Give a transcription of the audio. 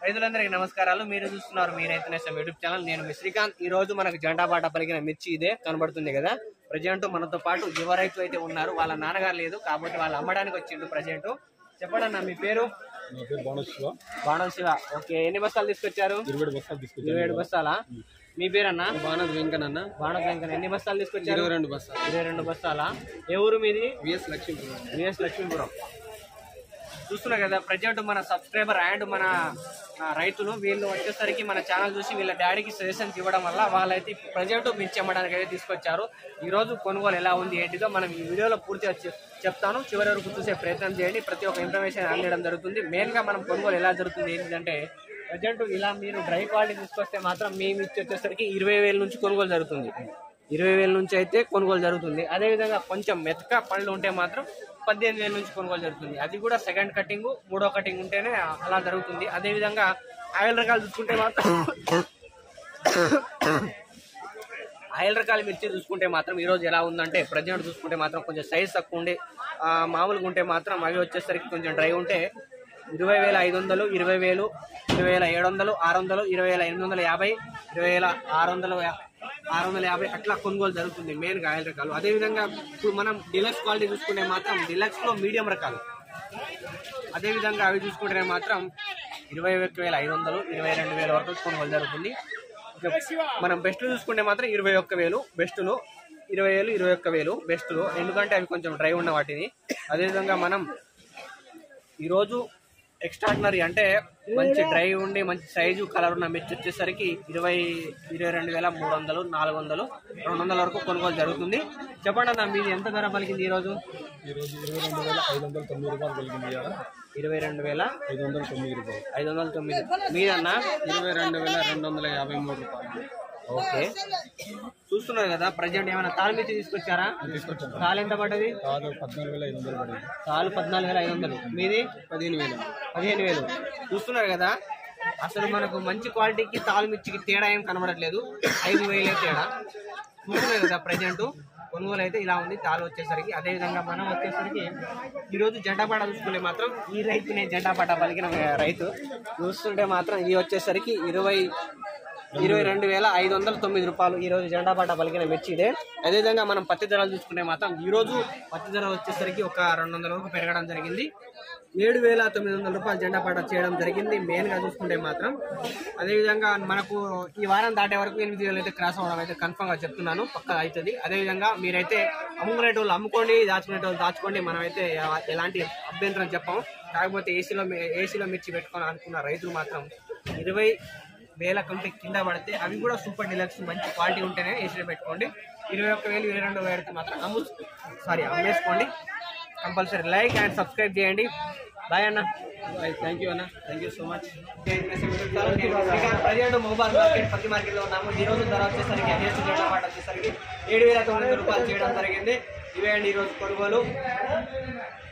రైతులందరికీ నమస్కారాలు మీరు చూస్తున్నారు మీ రైతు నేస్తం యూట్యూబ్ ఛానల్ నేను మీ శ్రీకాంత్ ఈ రోజు మనకు జెండా బాట పలికిన మిర్చి ఇదే కనబడుతుంది కదా ప్రజెంట్ మనతో పాటు యువ రైతు అయితే ఉన్నారు వాళ్ళ నాన్నగారు లేదు కాబట్టి వాళ్ళు అమ్మడానికి వచ్చిండు ప్రజెంట్ చెప్పండి అన్న మీ పేరు నా పేరు బాణస్ శివ బాణం శివ ఓకే ఎన్ని బస్తాలు తీసుకొచ్చారు ఇరవై బస్తాలు తీసుకొచ్చాను ఇరవై ఏడు బస్తాలా మీ పేరన్నా బాణస్ వెంకన్న అన్న బాణం వెంకన్న ఎన్ని బస్తాలు తీసుకొచ్చారు ఇరవై రెండు బస్తాలు ఇరవై రెండు బస్తాలా ఏ ఊరు మీది విఎస్ లక్ష్మీపురం విఎస్ లక్ష్మీపురం చూస్తున్నా కదా ప్రజెంట్ మన సబ్స్క్రైబర్ అండ్ మన ఆ, రైతులు వీళ్ళు వచ్చేసరికి మన ఛానల్ చూసి వీళ్ళ డాడీకి సజెషన్స్ ఇవ్వడం వల్ల వాళ్ళైతే ప్రజెంట్ మిర్చి అమ్మడానికి అయితే తీసుకొచ్చారు ఈ రోజు కొనుగోలు ఎలా ఉంది ఏంటిదో మనం ఈ వీడియోలో పూర్తిగా చె- చెప్తాను చివరి వరకు చూసే ప్రయత్నం చేయండి ప్రతి ఒక్క ఇన్ఫర్మేషన్ అందించడం జరుగుతుంది మెయిన్ గా మనం కొనుగోలు ఎలా జరుగుతుంది ఏంటంటే ప్రజెంట్ ఇలా మీరు డ్రై క్వాలిటీ తీసుకొస్తే మాత్రం మీ మిర్చి వచ్చేసరికి ఇరవై వేల నుంచి కొనుగోలు జరుగుతుంది ఇరవై వేల నుంచి అయితే కొనుగోలు జరుగుతుంది అదేవిధంగా కొంచెం మెతక పళ్ళు ఉంటే మాత్రం పద్దెనిమిది వేల నుంచి కొనుగోలు జరుగుతుంది అది కూడా సెకండ్ కటింగ్ మూడో కటింగ్ ఉంటేనే అలా జరుగుతుంది అదేవిధంగా ఆయిల్ రకాలు చూసుకుంటే మాత్రం ఆయిల్ రకాల మిర్చి చూసుకుంటే మాత్రం ఈ రోజు ఎలా ఉందంటే ప్రజెంట్ చూసుకుంటే మాత్రం కొంచెం సైజ్ తక్కువ ఉండి ఆ, మామూలుగా ఉంటే మాత్రం అవి వచ్చేసరికి కొంచెం డ్రై ఉంటే ఇరవై వేల ఐదు వందలు ఇరవై వేలు ఇరవై వేల ఏడు వందలు ఆరు వందలు ఇరవై వేల ఎనిమిది వందల యాభై ఇరవై వేల ఆరు వందల యా- ఆరు వందల యాభై అట్లా కొనుగోలు జరుగుతుంది మెయిన్ గా ఆయిల్ రకాలు అదేవిధంగా ఇప్పుడు మనం డిలక్స్ క్వాలిటీ చూసుకుంటే మాత్రం డిలక్స్ లో మీడియం రకాలు అదేవిధంగా అవి చూసుకుంటే మాత్రం ఇరవై ఒక్క వేల ఐదు వందలు ఇరవై రెండు వేల వరకు కొనుగోలు జరుగుతుంది ఇక మనం బెస్ట్ చూసుకుంటే మాత్రం ఇరవై ఒక్క వేలు బెస్ట్లో ఇరవై వేలు ఇరవై ఒక్క వేలు బెస్ట్లో ఎందుకంటే అవి కొంచెం డ్రై ఉన్న వాటిని అదేవిధంగా మనం ఈరోజు ఎక్స్ట్రాడినరీ అంటే మంచి డ్రై ఉండి మంచి సైజు కలర్ ఉన్న మిర్చి వచ్చేసరికి ఇరవై ఇరవై రెండు వేల మూడు వందలు నాలుగు వందలు రెండు వందల వరకు కొనుగోలు జరుగుతుంది చెప్పండి అన్న మీది ఎంత ధర పలికింది ఈరోజు ఈరోజు ఇరవై రెండు వేల ఐదు వందల తొమ్మిది రూపాయలు కలిగింది ఇవాళ ఇరవై రెండు వేల ఐదు వందల తొమ్మిది రూపాయలు ఐదు వందల తొమ్మిది మీదన్నా ఇరవై రెండు వేల రెండు వందల యాభై మూడు రూపాయలు ఓకే చూస్తున్నారు కదా ప్రజెంట్ ఏమైనా తాళ మిర్చి తీసుకొచ్చారా తీసుకొచ్చాను తాళ ఎంత పడ్డది కాదు పద్నాలుగు వేల ఐదు వందలు పడింది తాళు పద్నాలుగు వేల ఐదు వందలు మీది పదిహేను వేలు పదిహేను వేలు చూస్తున్నారు కదా అసలు మనకు మంచి క్వాలిటీకి తాళు మిర్చికి తేడా ఏం కనబడట్లేదు ఐదు వేలే తేడా చూస్తున్నారు కదా ప్రజెంట్ కొనుగోలు అయితే ఇలా ఉంది తాళు వచ్చేసరికి అదేవిధంగా మనం వచ్చేసరికి ఈరోజు జెండాపాట చూసుకుంటే మాత్రం ఈ రైతునే జెండాపాట పలికిన రైతు చూస్తుంటే మాత్రం ఇది వచ్చేసరికి ఇరవై ఇరవై రెండు వేల ఐదు వందల తొమ్మిది రూపాయలు ఈ రోజు జెండాపాట పలికిన మిర్చి ఇదే అదేవిధంగా మనం పత్తి ధరలు చూసుకుంటే మాత్రం ఈ రోజు పత్తి ధర వచ్చేసరికి ఒక రెండు వందల వరకు పెరగడం జరిగింది ఏడు వేల తొమ్మిది వందల రూపాయలు జెండాపాట చేయడం జరిగింది మెయిన్ గా చూసుకుంటే మాత్రం అదేవిధంగా మనకు ఈ వారం దాటే వరకు ఎనిమిది వేలు అయితే క్రాస్ అవ్వడం అయితే కన్ఫర్మ్ గా చెప్తున్నాను పక్క అవుతుంది అదేవిధంగా మీరైతే అమ్ముకునే వాళ్ళు అమ్ముకోండి దాచుకునే వాళ్ళు దాచుకోండి మనమైతే ఎ- ఎలాంటి అభ్యంతరం చెప్పాము కాకపోతే ఏసీలో ఏసీలో మిర్చి పెట్టుకొని అనుకున్న రైతులు మాత్రం ఇరవై వేల కంటే కింద పడితే అవి కూడా సూపర్ డిలక్స్ మంచి క్వాలిటీ ఉంటేనే ఏసీలో పెట్టుకోండి ఇరవై ఒక్క వేలు ఇరవై రెండు వేలు మాత్రం అమ్ము సారీ అమ్మేసుకోండి కంపల్సరీ లైక్ అండ్ సబ్స్క్రైబ్ చేయండి బాయ్ అన్న థ్యాంక్ యూ అన్న thank you so much present mobile market పత్తి మార్కెట్ లో ఉన్నాము ఈ రోజు ధర వచ్చేసరికి హైయెస్ట్ జెండా పాట వచ్చేసరికి ఏడు వేల తొమ్మిది వందల రూపాయలు చేయడం జరిగింది ఇవే అండి ఈ రోజు కొనుగోలు